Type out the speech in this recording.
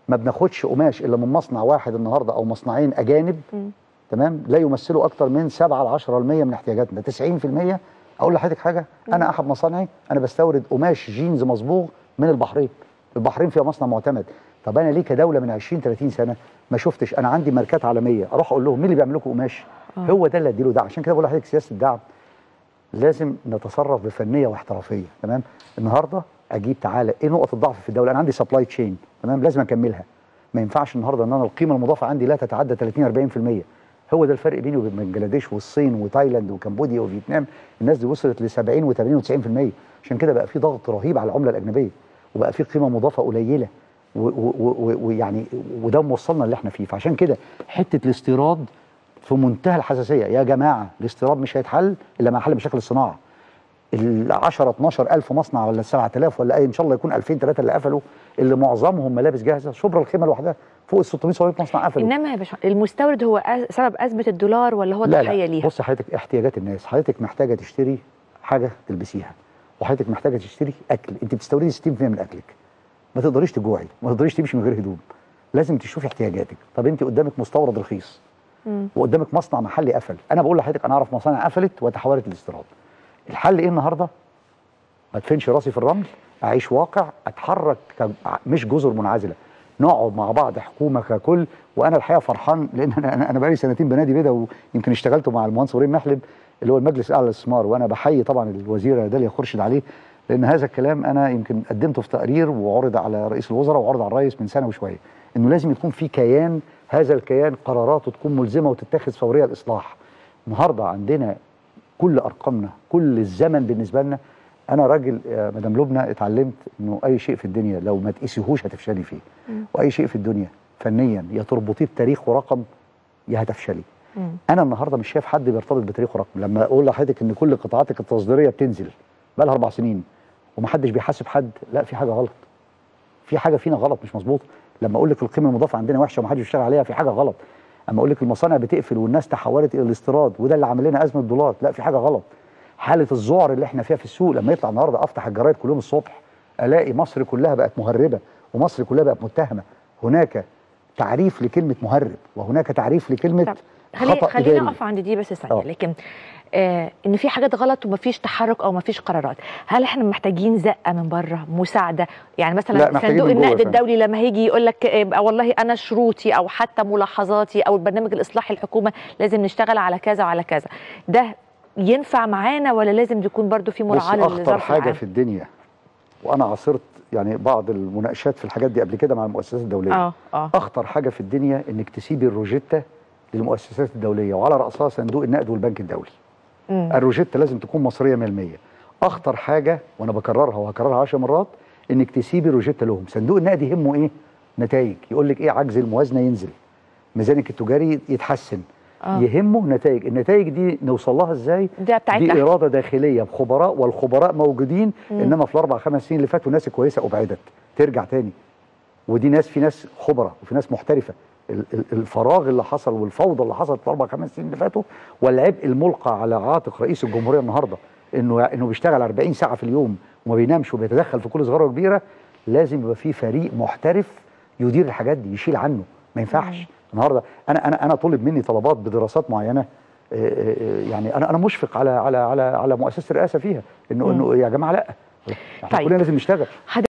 ما بناخدش قماش الا من مصنع واحد النهارده او مصنعين اجانب مم. تمام لا يمثلوا اكتر من 7 ل 10% من احتياجاتنا 90% اقول لحضرتك حاجه انا احد مصانعي انا بستورد قماش جينز مصبوغ من البحرين البحرين فيها مصنع معتمد طب انا ليه كدوله من 20 30 سنه ما شفتش انا عندي ماركات عالميه اروح اقول لهم مين اللي بيعمل لكم قماش آه. هو ده اللي اديله دعم عشان كده بقول لحضرتك سياسه الدعم لازم نتصرف بفنيه واحترافيه تمام النهارده اجيب تعالى ايه نقط الضعف في الدوله انا عندي سبلاي تشين تمام لازم اكملها ما ينفعش النهارده ان انا القيمه المضافه عندي لا تتعدى 30 40% هو ده الفرق بيني وبين بنجلاديش والصين وتايلاند وكمبوديا وفيتنام الناس دي وصلت ل 70 و80 و90% عشان كده بقى في ضغط رهيب على العمله الاجنبيه وبقى في قيمه مضافه قليله و- و- و- ويعني وده موصلنا اللي احنا فيه فعشان كده حته الاستيراد في منتهى الحساسيه يا جماعه الاستيراد مش هيتحل الا مع حل مشاكل الصناعه ال 10 12 الف مصنع ولا 7000 ولا اي ان شاء الله يكون 2000 3 اللي قفلوا اللي معظمهم ملابس جاهزه شبرا الخيمه لوحدها فوق ال 600 700 مصنع قفلوا انما يا باشا المستورد هو أز- سبب ازمه الدولار ولا هو لا ضحيه لا ليها بص حضرتك احتياجات الناس حضرتك محتاجه تشتري حاجه تلبسيها وحضرتك محتاجه تشتري اكل انت بتستوردي 60% من اكلك ما تقدريش تجوعي ما تقدريش تمشي من غير هدوم لازم تشوفي احتياجاتك طب انت قدامك مستورد رخيص مم. وقدامك مصنع محلي قفل انا بقول لحضرتك انا اعرف مصانع قفلت وتحولت للاستيراد الحل ايه النهارده ما ادفنش راسي في الرمل اعيش واقع اتحرك ك- مش جزر منعزله نقعد مع بعض حكومه ككل وانا الحقيقه فرحان لان انا انا, أنا بقالي سنتين بنادي بدا ويمكن اشتغلت مع المهندس ابراهيم محلب اللي هو المجلس الاعلى للاستثمار وانا بحيي طبعا الوزيره داليا خرشد عليه لان هذا الكلام انا يمكن قدمته في تقرير وعرض على رئيس الوزراء وعرض على الرئيس من سنه وشويه انه لازم يكون في كيان هذا الكيان قراراته تكون ملزمه وتتخذ فوريه الاصلاح النهارده عندنا كل ارقامنا كل الزمن بالنسبه لنا انا راجل يا مدام لبنى اتعلمت انه اي شيء في الدنيا لو ما تقيسيهوش هتفشلي فيه واي شيء في الدنيا فنيا يا تربطيه بتاريخ ورقم يا هتفشلي مم. انا النهارده مش شايف حد بيرتبط بتاريخ ورقم لما اقول لحضرتك ان كل قطاعاتك التصديريه بتنزل بقى لها اربع سنين ومحدش بيحاسب حد لا في حاجه غلط في حاجه فينا غلط مش مظبوطه لما اقول لك القيمه المضافه عندنا وحشه ومحدش بيشتغل عليها في حاجه غلط اما اقول لك المصانع بتقفل والناس تحولت الى الاستيراد وده اللي عامل لنا ازمه دولار لا في حاجه غلط حاله الذعر اللي احنا فيها في السوق لما يطلع النهارده افتح الجرايد كل يوم الصبح الاقي مصر كلها بقت مهربه ومصر كلها بقت متهمه هناك تعريف لكلمه مهرب وهناك تعريف لكلمه طب خلي خطا خلينا إداري. نقف عند دي بس ثانيه آه. لكن آه ان في حاجات غلط ومفيش تحرك او مفيش قرارات هل احنا محتاجين زقه من بره مساعده يعني لا، مثلا محتاجين صندوق من جوه النقد فعلا. الدولي لما هيجي يقول لك آه والله انا شروطي او حتى ملاحظاتي او البرنامج الاصلاحي الحكومه لازم نشتغل على كذا وعلى كذا ده ينفع معانا ولا لازم يكون برضو في بص مراعاه اخطر للظرف حاجه العام؟ في الدنيا وانا عاصرت يعني بعض المناقشات في الحاجات دي قبل كده مع المؤسسات الدوليه اه اه اخطر حاجه في الدنيا انك تسيبي الروجيتا للمؤسسات الدوليه وعلى راسها صندوق النقد والبنك الدولي مم. الروجيتا لازم تكون مصريه 100% اخطر حاجه وانا بكررها وهكررها 10 مرات انك تسيبي الروجيتا لهم صندوق النقد يهمه ايه نتائج يقول لك ايه عجز الموازنه ينزل ميزانك التجاري يتحسن آه. يهمه نتائج النتائج دي نوصل لها ازاي ده بتاعتنا دي إحنا. اراده داخليه بخبراء والخبراء موجودين انما في الاربع خمس سنين اللي فاتوا ناس كويسه ابعدت ترجع تاني ودي ناس في ناس خبراء وفي ناس محترفه ال- ال- الفراغ اللي حصل والفوضى اللي حصلت في الاربع خمس سنين اللي فاتوا والعبء الملقى على عاتق رئيس الجمهوريه النهارده انه انه بيشتغل 40 ساعه في اليوم وما بينامش وبيتدخل في كل صغيره وكبيره لازم يبقى في فريق محترف يدير الحاجات دي يشيل عنه ما ينفعش النهارده انا انا انا طلب مني طلبات بدراسات معينه آه، آه، يعني انا انا مشفق على على على على مؤسسه الرئاسه فيها انه انه يا جماعه لا احنا طيب. كلنا لازم نشتغل